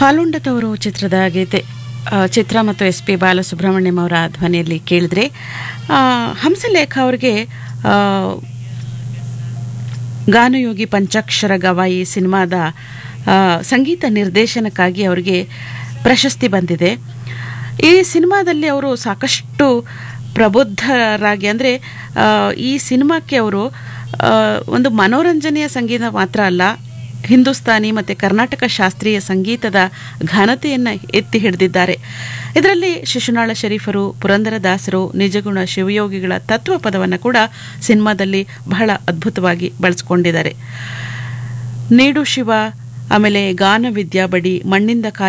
ಹಾಲುಂಡತವರು ಚಿತ್ರದ ಗೀತೆ ಆ, ಚಿತ್ರ ಮತ್ತು ಎಸ್ ಪಿ ಬಾಲಸುಬ್ರಹ್ಮಣ್ಯಂ ಅವರ ಧ್ವನಿಯಲ್ಲಿ ಕೇಳಿದ್ರೆ ಆ, ಹಂಸಲೇಖ ಅವರಿಗೆ ಆ, ಗಾನಯೋಗಿ ಪಂಚಾಕ್ಷರ ಗವಾಯಿ ಸಿನಿಮಾದ ಆ, ಸಂಗೀತ ನಿರ್ದೇಶನಕ್ಕಾಗಿ ಅವರಿಗೆ ಪ್ರಶಸ್ತಿ ಬಂದಿದೆ ಈ ಸಿನಿಮಾದಲ್ಲಿ ಅವರು ಸಾಕಷ್ಟು ಪ್ರಬುದ್ಧರಾಗಿ ಅಂದರೆ ಈ ಸಿನಿಮಾಕ್ಕೆ ಅವರು ಆ, ಒಂದು ಮನೋರಂಜನೆಯ ಸಂಗೀತ ಮಾತ್ರ ಅಲ್ಲ ಹಿಂದೂಸ್ತಾನಿ ಮತ್ತು ಕರ್ನಾಟಕ ಶಾಸ್ತ್ರೀಯ ಸಂಗೀತದ ಘನತೆಯನ್ನು ಎತ್ತಿ ಹಿಡಿದಿದ್ದಾರೆ ಇದರಲ್ಲಿ ಶಿಶುನಾಳ ಶರೀಫರು ಪುರಂದರದಾಸರು ನಿಜಗುಣ ಶಿವಯೋಗಿಗಳ ತತ್ವ ಪದವನ್ನು ಕೂಡ ಸಿನಿಮಾದಲ್ಲಿ ಬಹಳ ಅದ್ಭುತವಾಗಿ ಬಳಸ್ಕೊಂಡಿದ್ದಾರೆ ನೀಡು ಶಿವ ಆಮೇಲೆ ಗಾನ ವಿದ್ಯಾ ಬಡಿ ಮಣ್ಣಿಂದ ಕಾಯ